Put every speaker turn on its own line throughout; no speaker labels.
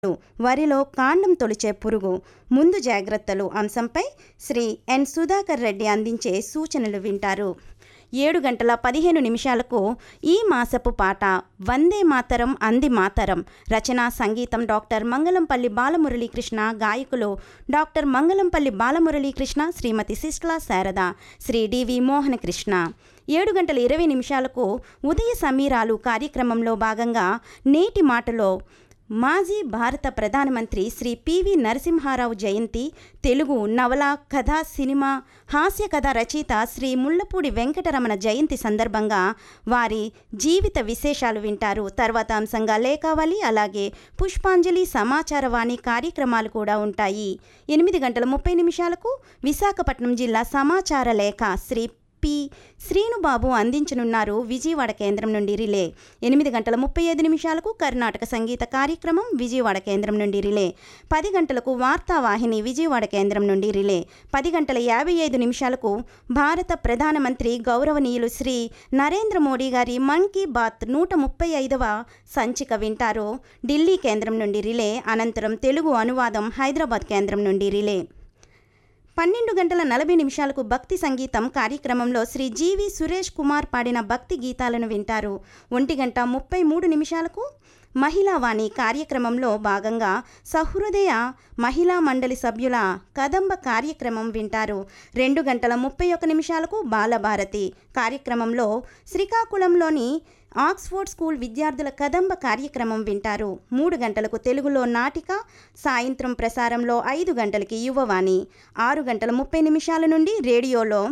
వరిలో కాండం తొలిచే పురుగు ముందు జాగ్రత్తలు అంశంపై శ్రీ ఎన్ సుధాకర్ రెడ్డి అందించే సూచనలు వింటారు ఏడు గంటల పదిహేను నిమిషాలకు ఈ మాసపు పాట వందే మాతరం అంది మాతరం రచన సంగీతం డాక్టర్ మంగళంపల్లి బాలమురళీకృష్ణ గాయకులు డాక్టర్ మంగళంపల్లి బాలమురళీకృష్ణ శ్రీమతి సిస్లా శారద శ్రీ డివి మోహన కృష్ణ ఏడు గంటల ఇరవై నిమిషాలకు ఉదయ సమీరాలు కార్యక్రమంలో భాగంగా నేటి మాటలో మాజీ భారత ప్రధానమంత్రి శ్రీ పివి నరసింహారావు జయంతి తెలుగు నవల కథ సినిమా హాస్య కథ రచయిత శ్రీ ముళ్ళపూడి వెంకటరమణ జయంతి సందర్భంగా వారి జీవిత విశేషాలు వింటారు తర్వాత అంశంగా లేఖావళి అలాగే పుష్పాంజలి సమాచారవాణి కార్యక్రమాలు కూడా ఉంటాయి ఎనిమిది గంటల ముప్పై నిమిషాలకు విశాఖపట్నం జిల్లా సమాచార లేఖ శ్రీ పి శ్రీనుబాబు అందించనున్నారు విజయవాడ కేంద్రం నుండి రిలే ఎనిమిది గంటల ముప్పై ఐదు నిమిషాలకు కర్ణాటక సంగీత కార్యక్రమం విజయవాడ కేంద్రం నుండి రిలే పది గంటలకు వార్తావాహిని విజయవాడ కేంద్రం నుండి రిలే పది గంటల యాభై ఐదు నిమిషాలకు భారత ప్రధానమంత్రి గౌరవనీయులు శ్రీ నరేంద్ర మోడీ గారి మన్ కీ బాత్ నూట ముప్పై ఐదవ సంచిక వింటారు ఢిల్లీ కేంద్రం నుండి రిలే అనంతరం తెలుగు అనువాదం హైదరాబాద్ కేంద్రం నుండి రిలే పన్నెండు గంటల నలభై నిమిషాలకు భక్తి సంగీతం కార్యక్రమంలో శ్రీ జీవి సురేష్ కుమార్ పాడిన భక్తి గీతాలను వింటారు ఒంటి గంట ముప్పై మూడు నిమిషాలకు మహిళావాణి కార్యక్రమంలో భాగంగా సహృదయ మహిళా మండలి సభ్యుల కదంబ కార్యక్రమం వింటారు రెండు గంటల ముప్పై ఒక్క నిమిషాలకు బాలభారతి కార్యక్రమంలో శ్రీకాకుళంలోని ఆక్స్ఫోర్డ్ స్కూల్ విద్యార్థుల కదంబ కార్యక్రమం వింటారు మూడు గంటలకు తెలుగులో నాటిక సాయంత్రం ప్రసారంలో ఐదు గంటలకి యువవాణి ఆరు గంటల ముప్పై నిమిషాల నుండి రేడియోలో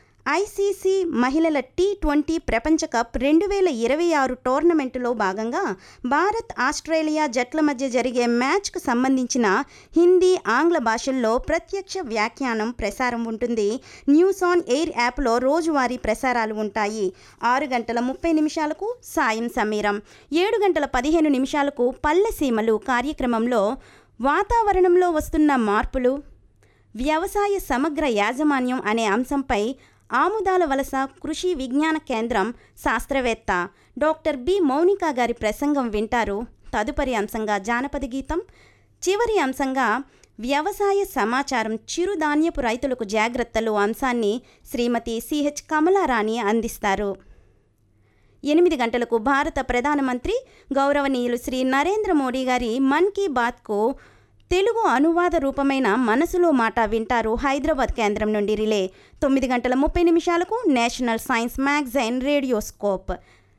ఐసీసీ మహిళల టీ ట్వంటీ ప్రపంచ కప్ రెండు వేల ఇరవై ఆరు టోర్నమెంటులో భాగంగా భారత్ ఆస్ట్రేలియా జట్ల మధ్య జరిగే మ్యాచ్కు సంబంధించిన హిందీ ఆంగ్ల భాషల్లో ప్రత్యక్ష వ్యాఖ్యానం ప్రసారం ఉంటుంది న్యూస్ ఆన్ ఎయిర్ యాప్లో రోజువారీ ప్రసారాలు ఉంటాయి ఆరు గంటల ముప్పై నిమిషాలకు సాయం సమీరం ఏడు గంటల పదిహేను నిమిషాలకు పల్లె సీమలు కార్యక్రమంలో వాతావరణంలో వస్తున్న మార్పులు వ్యవసాయ సమగ్ర యాజమాన్యం అనే అంశంపై ఆముదాల వలస కృషి విజ్ఞాన కేంద్రం శాస్త్రవేత్త డాక్టర్ బి మౌనిక గారి ప్రసంగం వింటారు తదుపరి అంశంగా జానపద గీతం చివరి అంశంగా వ్యవసాయ సమాచారం చిరుధాన్యపు రైతులకు జాగ్రత్తలు అంశాన్ని శ్రీమతి సిహెచ్ కమలారాణి అందిస్తారు ఎనిమిది గంటలకు భారత ప్రధానమంత్రి గౌరవనీయులు శ్రీ నరేంద్ర మోడీ గారి మన్ కీ బాత్కు తెలుగు అనువాద రూపమైన మనసులో మాట వింటారు హైదరాబాద్ కేంద్రం నుండి రిలే తొమ్మిది గంటల ముప్పై నిమిషాలకు నేషనల్ సైన్స్ మ్యాగజైన్ రేడియోస్కోప్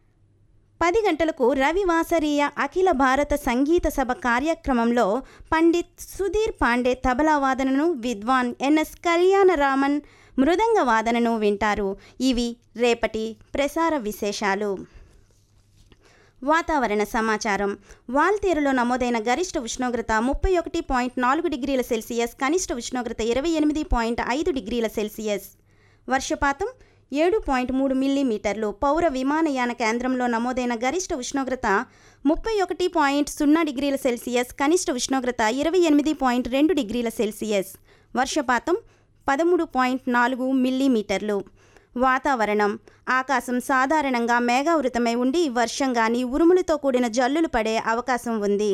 పది గంటలకు రవివాసరీయ అఖిల భారత సంగీత సభ కార్యక్రమంలో పండిత్ సుధీర్ పాండే తబలా వాదనను విద్వాన్ ఎన్ఎస్ కళ్యాణరామన్ మృదంగ వాదనను వింటారు ఇవి రేపటి ప్రసార విశేషాలు వాతావరణ సమాచారం వాల్తేరులో నమోదైన గరిష్ట ఉష్ణోగ్రత ముప్పై ఒకటి పాయింట్ నాలుగు డిగ్రీల సెల్సియస్ కనిష్ట ఉష్ణోగ్రత ఇరవై ఎనిమిది పాయింట్ ఐదు డిగ్రీల సెల్సియస్ వర్షపాతం ఏడు పాయింట్ మూడు మిల్లీమీటర్లు పౌర విమానయాన కేంద్రంలో నమోదైన గరిష్ట ఉష్ణోగ్రత ముప్పై ఒకటి పాయింట్ సున్నా డిగ్రీల సెల్సియస్ కనిష్ట ఉష్ణోగ్రత ఇరవై ఎనిమిది పాయింట్ రెండు డిగ్రీల సెల్సియస్ వర్షపాతం పదమూడు పాయింట్ నాలుగు మిల్లీమీటర్లు వాతావరణం ఆకాశం సాధారణంగా మేఘావృతమై ఉండి వర్షం కానీ ఉరుములతో కూడిన జల్లులు పడే అవకాశం ఉంది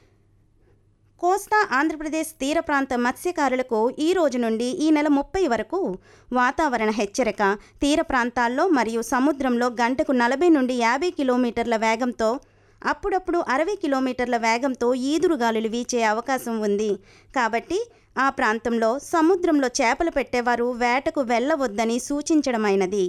కోస్తా ఆంధ్రప్రదేశ్ తీర ప్రాంత మత్స్యకారులకు ఈ రోజు నుండి ఈ నెల ముప్పై వరకు వాతావరణ హెచ్చరిక తీర ప్రాంతాల్లో మరియు సముద్రంలో గంటకు నలభై నుండి యాభై కిలోమీటర్ల వేగంతో అప్పుడప్పుడు అరవై కిలోమీటర్ల వేగంతో ఈదురుగాలులు వీచే అవకాశం ఉంది కాబట్టి ఆ ప్రాంతంలో సముద్రంలో చేపలు పెట్టేవారు వేటకు వెళ్ళవద్దని సూచించడమైనది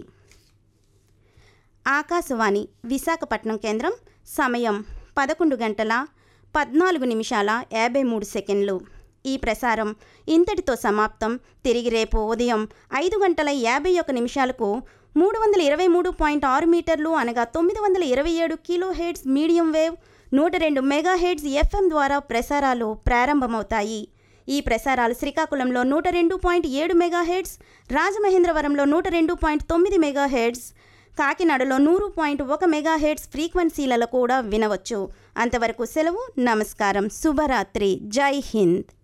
ఆకాశవాణి విశాఖపట్నం కేంద్రం సమయం పదకొండు గంటల పద్నాలుగు నిమిషాల యాభై మూడు సెకండ్లు ఈ ప్రసారం ఇంతటితో సమాప్తం తిరిగి రేపు ఉదయం ఐదు గంటల యాభై ఒక నిమిషాలకు మూడు వందల ఇరవై మూడు పాయింట్ ఆరు మీటర్లు అనగా తొమ్మిది వందల ఇరవై ఏడు కిలో హెడ్స్ మీడియం వేవ్ నూట రెండు మెగా హెడ్స్ ఎఫ్ఎం ద్వారా ప్రసారాలు ప్రారంభమవుతాయి ఈ ప్రసారాలు శ్రీకాకుళంలో నూట రెండు పాయింట్ ఏడు మెగా హెడ్స్ రాజమహేంద్రవరంలో నూట రెండు పాయింట్ తొమ్మిది మెగా హెడ్స్ కాకినాడలో నూరు పాయింట్ ఒక మెగా హెడ్స్ ఫ్రీక్వెన్సీలలో కూడా వినవచ్చు అంతవరకు సెలవు నమస్కారం శుభరాత్రి జై హింద్